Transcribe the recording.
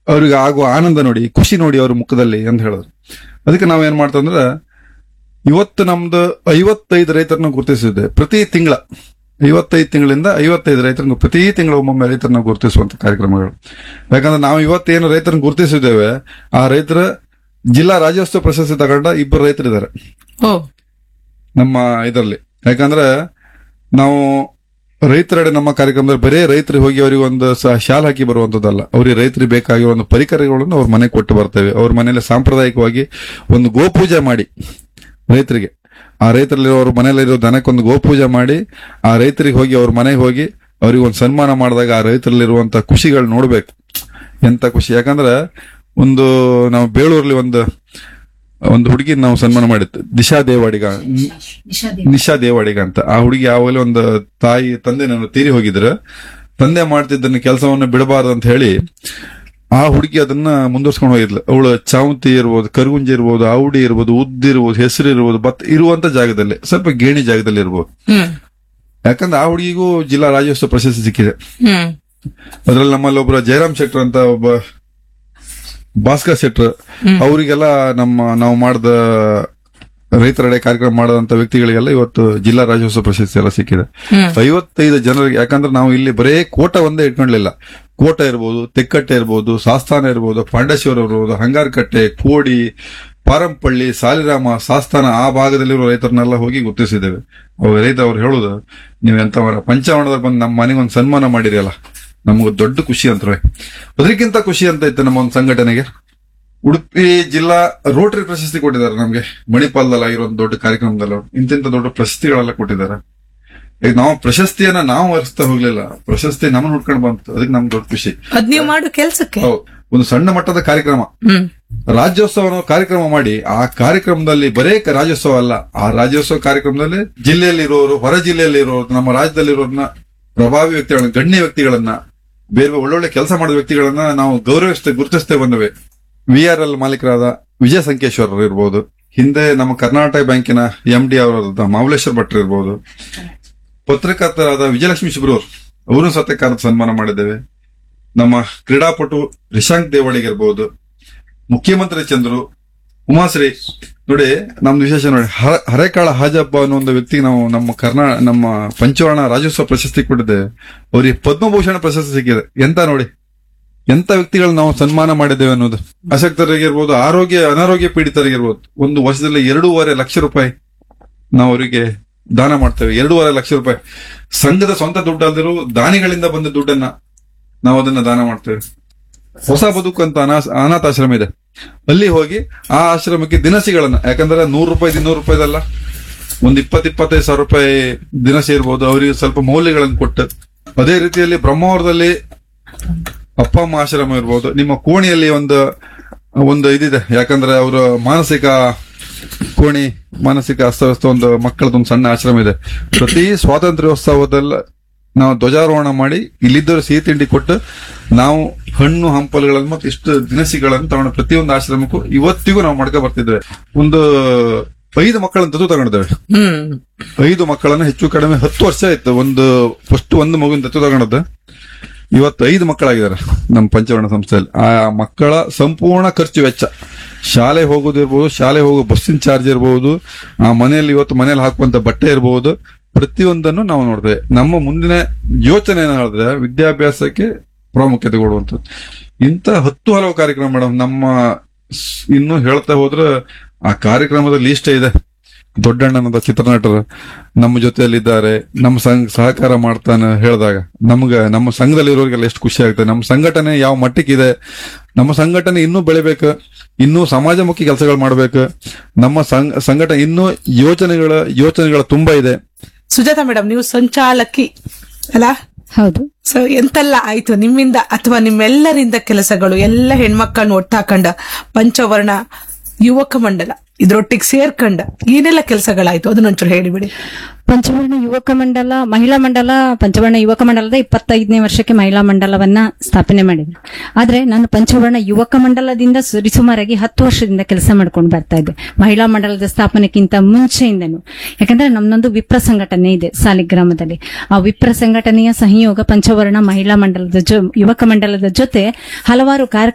ಅವ್ರಿಗೆ ಆಗುವ ಆನಂದ ನೋಡಿ ಖುಷಿ ನೋಡಿ ಅವ್ರ ಮುಖದಲ್ಲಿ ಅಂತ ಹೇಳಿದ್ರು ಅದಕ್ಕೆ ನಾವ್ ಏನ್ ಮಾಡ್ತಂದ್ರ ಇವತ್ತು ನಮ್ದು ಐವತ್ತೈದು ರೈತರನ್ನ ಗುರುತಿಸಿದೆ ಪ್ರತಿ ತಿಂಗಳ ಐವತ್ತೈದು ತಿಂಗಳಿಂದ ಐವತ್ತೈದು ರೈತರನ್ನ ಪ್ರತಿ ತಿಂಗಳ ಒಮ್ಮೊಮ್ಮೆ ರೈತರನ್ನ ಗುರುತಿಸುವಂತ ಕಾರ್ಯಕ್ರಮಗಳು ಯಾಕಂದ್ರೆ ನಾವು ಇವತ್ತೇನು ರೈತರನ್ನ ಗುರುತಿಸಿದ್ದೇವೆ ಆ ರೈತರ ಜಿಲ್ಲಾ ರಾಜ್ಯೋತ್ಸವ ಪ್ರಶಸ್ತಿ ತಗೊಂಡ ಇಬ್ಬರು ರೈತರಿದ್ದಾರೆ ಓ ನಮ್ಮ ಇದರಲ್ಲಿ ಯಾಕಂದ್ರೆ ನಾವು ರೈತರೆಡೆ ನಮ್ಮ ಕಾರ್ಯಕ್ರಮದಲ್ಲಿ ಬರೇ ರೈತರಿಗೆ ಹೋಗಿ ಅವರಿಗೆ ಒಂದು ಸ- ಶಾಲ್ ಹಾಕಿ ಬರುವಂತದ್ದಲ್ಲ ಅವ್ರಿಗೆ ರೈತರಿಗೆ ಬೇಕಾಗಿರೋ ಒಂದು ಪರಿಕರಗಳನ್ನು ಅವ್ರ ಮನೆಗೆ ಕೊಟ್ಟು ಬರ್ತೇವೆ ಅವ್ರ ಮನೆಯಲ್ಲಿ ಸಾಂಪ್ರದಾಯಿಕವಾಗಿ ಒಂದು ಗೋಪೂಜೆ ಮಾಡಿ ರೈತರಿಗೆ ಆ ರೈತರಲ್ಲಿರೋ ಅವ್ರ ಮನೆಯಲ್ಲಿರೋ ದನಕ್ಕೊಂದು ಗೋಪೂಜೆ ಮಾಡಿ ಆ ರೈತರಿಗೆ ಹೋಗಿ ಅವ್ರ ಮನೆಗೆ ಹೋಗಿ ಅವ್ರಿಗೆ ಒಂದು ಸನ್ಮಾನ ಮಾಡಿದಾಗ ಆ ರೈತರಲ್ಲಿರುವಂತ ಖುಷಿಗಳು ನೋಡ್ಬೇಕು ಎಂತ ಖುಷಿ ಯಾಕಂದ್ರೆ ಒಂದು ನಾವು ಬೇಳೂರಲ್ಲಿ ಒಂದು ಒಂದು ಹುಡುಗಿ ನಾವು ಸನ್ಮಾನ ಮಾಡಿತ್ತು ದಿಶಾ ದೇವಾಡಿಗ ನಿಶಾ ದೇವಾಡಿಗ ಅಂತ ಆ ಹುಡುಗಿ ಆವಾಗಲೇ ಒಂದು ತಾಯಿ ತಂದೆ ನನ್ನ ತೀರಿ ಹೋಗಿದ್ರು ತಂದೆ ಮಾಡ್ತಿದ್ದನ್ನ ಕೆಲಸವನ್ನು ಬಿಡಬಾರ್ದು ಅಂತ ಹೇಳಿ ಆ ಹುಡುಗಿ ಅದನ್ನ ಮುಂದುವರ್ಸ್ಕೊಂಡು ಹೋಗಿದ್ಲು ಅವಳು ಚಾವಂತಿ ಇರ್ಬೋದು ಕರುಗುಂಜಿ ಇರ್ಬೋದು ಆವುಡಿ ಇರ್ಬೋದು ಉದ್ದು ಇರ್ಬೋದು ಹೆಸರು ಇರ್ಬೋದು ಭತ್ತ ಇರುವಂತ ಜಾಗದಲ್ಲಿ ಸ್ವಲ್ಪ ಗೇಣಿ ಜಾಗದಲ್ಲಿ ಇರ್ಬೋದು ಹ್ಮ್ ಯಾಕಂದ್ರೆ ಆ ಹುಡುಗಿಗೂ ಜಿಲ್ಲಾ ರಾಜ್ಯೋತ್ಸವ ಪ್ರಶಸ್ತಿ ಸಿಕ್ಕಿದೆ ಹ್ಮ್ ಅದ್ರಲ್ಲಿ ನಮ್ಮಲ್ಲಿ ಒಬ್ಬರ ಜಯರಾಮ್ ಶೆಟ್ರ್ ಅಂತ ಒಬ್ಬ ಭಾಸ್ಕರ್ ಶೆಟ್ರ್ ಅವರಿಗೆಲ್ಲ ನಮ್ಮ ನಾವು ಮಾಡಿದ ರೈತರೆಡೆ ಕಾರ್ಯಕ್ರಮ ಮಾಡದಂತ ವ್ಯಕ್ತಿಗಳಿಗೆಲ್ಲ ಇವತ್ತು ಜಿಲ್ಲಾ ರಾಜ್ಯೋತ್ಸವ ಪ್ರಶಸ್ತಿ ಎಲ್ಲ ಸಿಕ್ಕಿದೆ ಹ್ಮ್. ಐವತ್ತೈದು ಜನರಿಗೆ ಯಾಕಂದ್ರೆ ನಾವು ಇಲ್ಲಿ ಬರೇ ಕೋಟ ಒಂದೇ ಇಟ್ಕೊಂಡ್ಲಿಲ್ಲ ಕೋಟ ಇರ್ಬೋದು ತೆಕ್ಕಟ್ಟೆ ಇರ್ಬೋದು ಸಾಸ್ತಾನ ಇರ್ಬೋದು ಪಾಂಡೇಶ್ವರ ಇರ್ಬೋದು ಹಂಗಾರಕಟ್ಟೆ ಕೋಡಿ ಪಾರಂಪಳ್ಳಿ ಸಾಲಿರಾಮ ಸಾಸ್ತಾನ ಆ ಭಾಗದಲ್ಲಿರೋ ರೈತರನ್ನೆಲ್ಲ ಹೋಗಿ ಗುರುತಿಸಿದ್ದೇವೆ ಅವ್ರ ರೈತ ಅವ್ರು ಹೇಳುದು ನೀವು ಎಂತ ಪಂಚಾವಣದಲ್ಲಿ ಬಂದು ನಮ್ಮ ಮನೆಗೆ ಒಂದು ಸನ್ಮಾನ ಮಾಡಿರಿಯಲ್ಲ ನಮ್ಗೆ ದೊಡ್ಡ ಖುಷಿ ಅಂತಾರೆ ಅದಕ್ಕಿಂತ ಖುಷಿ ಅಂತ ಇತ್ತು ನಮ್ಮ ಒಂದು ಸಂಘಟನೆಗೆ ಉಡುಪಿ ಜಿಲ್ಲಾ ರೋಟರಿ ಪ್ರಶಸ್ತಿ ಕೊಟ್ಟಿದ್ದಾರೆ ನಮ್ಗೆ ಮಣಿಪಾಲದಲ್ಲಿ ಆಗಿರೋ ಒಂದು ದೊಡ್ಡ ಕಾರ್ಯಕ್ರಮದಲ್ಲಿ ಅವ್ರು. ಇಂತಿಂತ ದೊಡ್ಡ ಪ್ರಶಸ್ತಿಗಳೆಲ್ಲ ಕೊಟ್ಟಿದ್ದಾರೆ ಈಗ ನಾವು ಪ್ರಶಸ್ತಿಯನ್ನ ನಾವು ಹರಿಸ್ತಾ ಹೋಗ್ಲಿಲ್ಲ ಪ್ರಶಸ್ತಿ ನಮ್ಮನ್ನ ಹುಡ್ಕೊಂಡು ಬಂತು ಅದಕ್ಕೆ ನಮ್ಗೆ ದೊಡ್ಡ ಖುಷಿ ಅದ್ ನೀವು ಮಾಡೋ ಕೆಲ್ಸಕ್ಕೆ ಹೌದು ಒಂದು ಸಣ್ಣ ಮಟ್ಟದ ಕಾರ್ಯಕ್ರಮ ಹ್ಮ್ ರಾಜ್ಯೋತ್ಸವ ಅನ್ನೋ ಕಾರ್ಯಕ್ರಮ ಮಾಡಿ ಆ ಕಾರ್ಯಕ್ರಮದಲ್ಲಿ ಬರೇ ಕ- ರಾಜ್ಯೋತ್ಸವ ಅಲ್ಲ ಆ ರಾಜ್ಯೋತ್ಸವ ಕಾರ್ಯಕ್ರಮದಲ್ಲಿ ಜಿಲ್ಲೆಯಲ್ಲಿ ಇರೋರು ಹೊರ ಜಿಲ್ಲೆಯಲ್ಲಿ ಇರೋರು ನಮ್ಮ ರಾಜ್ಯದಲ್ಲಿರೋರ್ನ ಪ್ರಭಾವಿ ವ್ಯಕ್ತಿಗಳನ್ನ ಗಣ್ಯ ವ್ಯಕ್ತಿಗಳನ್ನ ಬೇರೆ ಬೇರೆ ಒಳ್ಳೊಳ್ಳೆ ಕೆಲಸ ಮಾಡಿದ ವ್ಯಕ್ತಿಗಳನ್ನ ನಾವು ಗೌರವಿಸ್ತೇ ಗುರುತಿಸ್ತೇ ಬಂದವೆ ವಿ ಆರ್ ಎಲ್ ಮಾಲೀಕರಾದ ವಿಜಯ ಸಂಕೇಶ್ವರರು ಇರ್ಬೋದು ಹಿಂದೆ ನಮ್ಮ ಕರ್ನಾಟಕ ಬ್ಯಾಂಕಿನ ಎಂ ಡಿ ಅವರಾದ ಮಾಮಲೇಶ್ವರ ಭಟ್ರು ಇರ್ಬೋದು ಪತ್ರಕರ್ತರಾದ ವಿಜಯಲಕ್ಷ್ಮಿ ಶಿಬ್ರೂರ್ ಅವರು ಸತ್ಯಕಾರದ ಸನ್ಮಾನ ಮಾಡಿದ್ದೇವೆ ನಮ್ಮ ಕ್ರೀಡಾಪಟು ರಿಶಾಂಕ್ ದೇವಳಿಗೆ ಇರ್ಬೋದು ಮುಖ್ಯಮಂತ್ರಿ ಚಂದ್ರು ಉಮಾಶ್ರೀ ನೋಡಿ ನಮ್ದು ವಿಶೇಷ ನೋಡಿ ಹ- ಹರೇಕಾಳ ಹಾಜಪ್ಪ ಅನ್ನೋ ಒಂದು ವ್ಯಕ್ತಿಗೆ ನಾವು ನಮ್ಮ ಕರ್ನಾ ನಮ್ಮ ಪಂಚವರ್ಣ ರಾಜ್ಯೋತ್ಸವ ಪ್ರಶಸ್ತಿ ಕೊಟ್ಟಿದ್ದೇವೆ ಅವರಿಗೆ ಪದ್ಮಭೂಷಣ ಪ್ರಶಸ್ತಿ ಸಿಕ್ಕಿದೆ ಎಂತ ನೋಡಿ ಎಂತ ವ್ಯಕ್ತಿಗಳು ನಾವು ಸನ್ಮಾನ ಮಾಡಿದ್ದೇವೆ ಅನ್ನೋದು ಅಶಕ್ತರಿಗಿರ್ಬೋದು ಆರೋಗ್ಯ ಅನಾರೋಗ್ಯ ಪೀಡಿತರಿಗಿರ್ಬೋದು ಒಂದು ವರ್ಷದಲ್ಲಿ ಎರಡೂವರೆ ಲಕ್ಷ ರೂಪಾಯಿ ನಾವು ಅವರಿಗೆ ದಾನ ಮಾಡ್ತೇವೆ ಎರಡೂವರೆ ಲಕ್ಷ ರೂಪಾಯಿ ಸಂಘದ ಸ್ವಂತ ದುಡ್ಡು ಅಲ್ದಿರೋ ದಾನಿಗಳಿಂದ ಬಂದ ದುಡ್ಡನ್ನ ನಾವು ಅದನ್ನ ದಾನ ಮಾಡ್ತೇವೆ ಹೊಸ ಬದುಕು ಅಂತ ಅನಾಥ ಅನಾಥಾಶ್ರಮ ಇದೆ ಅಲ್ಲಿ ಹೋಗಿ ಆ ಆಶ್ರಮಕ್ಕೆ ದಿನಸಿಗಳನ್ನ ಯಾಕಂದ್ರೆ ನೂರು ರೂಪಾಯಿ ಇನ್ನೂರು ರೂಪಾಯಿದಲ್ಲ ಒಂದ್ ಇಪ್ಪತ್ ಇಪ್ಪತ್ತೈದು ಸಾವಿರ ರೂಪಾಯಿ ದಿನಸಿ ಇರ್ಬೋದು ಅವರಿಗೆ ಸ್ವಲ್ಪ ಮೌಲ್ಯಗಳನ್ನು ಕೊಟ್ಟು ಅದೇ ರೀತಿಯಲ್ಲಿ ಬ್ರಹ್ಮಾವರದಲ್ಲಿ ಅಪ್ಪ ಅಮ್ಮ ಆಶ್ರಮ ಇರ್ಬೋದು ನಿಮ್ಮ ಕೋಣಿಯಲ್ಲಿ ಒಂದು ಒಂದು ಇದಿದೆ ಯಾಕಂದ್ರೆ ಅವರ ಮಾನಸಿಕ ಕೋಣಿ ಮಾನಸಿಕ ಅಸ್ತವ್ಯಸ್ತ ಒಂದು ಮಕ್ಕಳದೊಂದು ಸಣ್ಣ ಆಶ್ರಮ ಇದೆ ಪ್ರತಿ ಸ್ವಾತಂತ್ರ್ಯೋತ್ಸವದಲ್ಲ ನಾವು ಧ್ವಜಾರೋಹಣ ಮಾಡಿ ಇಲ್ಲಿದ್ದವರು ಸಿಹಿ ತಿಂಡಿ ಕೊಟ್ಟು ನಾವು ಹಣ್ಣು ಹಂಪಲುಗಳನ್ನು ಮತ್ತು ಇಷ್ಟು ದಿನಸಿಗಳನ್ನು ತಗೊಂಡು ಪ್ರತಿಯೊಂದು ಆಶ್ರಮಕ್ಕೂ ಇವತ್ತಿಗೂ ನಾವು ಮಾಡ್ಕೊ ಬರ್ತಿದ್ದೇವೆ ಒಂದು ಐದು ಮಕ್ಕಳನ್ನ ದತ್ತು ತಗೊಂಡಿದ್ದೇವೆ ಹ್ಮ್ ಐದು ಮಕ್ಕಳನ್ನ ಹೆಚ್ಚು ಕಡಿಮೆ ಹತ್ತು ವರ್ಷ ಆಯ್ತು ಒಂದು ಫಸ್ಟ್ ಒಂದು ಮಗುವಿನ ದತ್ತು ತಗೊಂಡದ್ದು ಇವತ್ತು ಐದು ಮಕ್ಕಳಾಗಿದ್ದಾರೆ ನಮ್ಮ ಪಂಚವರ್ಣ ಸಂಸ್ಥೆಯಲ್ಲಿ ಆ ಮಕ್ಕಳ ಸಂಪೂರ್ಣ ಖರ್ಚು ವೆಚ್ಚ ಶಾಲೆ ಹೋಗೋದಿರ್ಬೋದು ಶಾಲೆ ಹೋಗೋ ಬಸ್ಸಿನ ಚಾರ್ಜ್ ಇರಬಹುದು ಆ ಮನೆಯಲ್ಲಿ ಇವತ್ತು ಮನೆಯಲ್ಲಿ ಹಾಕುವಂತ ಬಟ್ಟೆ ಇರಬಹುದು ಪ್ರತಿಯೊಂದನ್ನು ನಾವು ನೋಡ್ತೇವೆ ನಮ್ಮ ಮುಂದಿನ ಯೋಚನೆ ಏನು ಹೇಳಿದ್ರೆ ವಿದ್ಯಾಭ್ಯಾಸಕ್ಕೆ ಪ್ರಾಮುಖ್ಯತೆ ಕೊಡುವಂಥದ್ದು ಇಂಥ ಹತ್ತು ಹಲವು ಕಾರ್ಯಕ್ರಮ ಮೇಡಮ್ ನಮ್ಮ ಸ್- ಇನ್ನು ಹೇಳ್ತಾ ಹೋದ್ರೆ ಆ ಕಾರ್ಯಕ್ರಮದ ಲೀಸ್ಟ್ ಇದೆ ದೊಡ್ಡಣ್ಣನದ ಚಿತ್ರನಟರು ನಮ್ಮ ಜೊತೆಯಲ್ಲಿದ್ದಾರೆ ನಮ್ಮ ಸಂಘ ಸಹಕಾರ ಮಾಡ್ತಾನೆ ಹೇಳಿದಾಗ ನಮ್ಗ ನಮ್ಮ ಸಂಘದಲ್ಲಿರೋರಿಗೆಲ್ಲ ಎಷ್ಟು ಖುಷಿ ಆಗ್ತದೆ ನಮ್ಮ ಸಂಘಟನೆ ಯಾವ ಮಟ್ಟಕ್ಕಿದೆ ನಮ್ಮ ಸಂಘಟನೆ ಇನ್ನೂ ಬೆಳಿಬೇಕು ಇನ್ನೂ ಸಮಾಜಮುಖಿ ಕೆಲಸಗಳು ಮಾಡ್ಬೇಕು ನಮ್ಮ ಸಂಘ ಸಂಘಟನೆ ಇನ್ನೂ ಯೋಚನೆಗಳ ಯೋಚನೆಗಳ ತುಂಬಾ ಇದೆ ಸುಜಾತ ಮೇಡಮ್ ನೀವು ಸಂಚಾಲಕಿ ಅಲ್ಲ ಹೌದು ಸೊ ಎಂತೆಲ್ಲ ಆಯ್ತು ನಿಮ್ಮಿಂದ ಅಥವಾ ನಿಮ್ಮೆಲ್ಲರಿಂದ ಕೆಲಸಗಳು ಎಲ್ಲ ಹೆಣ್ಮಕ್ಕಳನ್ನ ಒಟ್ಟಾಕಂಡ ಪಂಚವರ್ಣ ಯುವಕ ಮಂಡಲ ಇದ್ರೊಟ್ಟಿಗೆ ಸೇರ್ಕಂಡ ಏನೆಲ್ಲ ಕೆಲಸಗಳಾಯ್ತು ಅದನ್ನೊಂಚೂರು ಹೇಳಿಬಿಡಿ ಪಂಚವರ್ಣ ಯುವಕ ಮಂಡಲ ಮಹಿಳಾ ಮಂಡಲ ಪಂಚವರ್ಣ ಯುವಕ ಮಂಡಲದ ಇಪ್ಪತ್ತೈದನೇ ವರ್ಷಕ್ಕೆ ಮಹಿಳಾ ಮಂಡಲವನ್ನ ಸ್ಥಾಪನೆ ಮಾಡಿದೆ ಆದ್ರೆ ನಾನು ಪಂಚವರ್ಣ ಯುವಕ ಮಂಡಲದಿಂದ ಸರಿಸುಮಾರಾಗಿ ಹತ್ತು ವರ್ಷದಿಂದ ಕೆಲಸ ಮಾಡ್ಕೊಂಡು ಬರ್ತಾ ಇದ್ದೆ ಮಹಿಳಾ ಮಂಡಲದ ಸ್ಥಾಪನೆಗಿಂತ ಮುಂಚೆಯಿಂದನು ಯಾಕಂದ್ರೆ ನಮ್ದೊಂದು ವಿಪ್ರ ಸಂಘಟನೆ ಇದೆ ಸಾಲಿಗ್ರಾಮದಲ್ಲಿ ಆ ವಿಪ್ರ ಸಂಘಟನೆಯ ಸಹಯೋಗ ಪಂಚವರ್ಣ ಮಹಿಳಾ ಮಂಡಲದ ಜೊ ಯುವಕ ಮಂಡಲದ ಜೊತೆ ಹಲವಾರು ಕಾರ್ಯಕ್ರಮ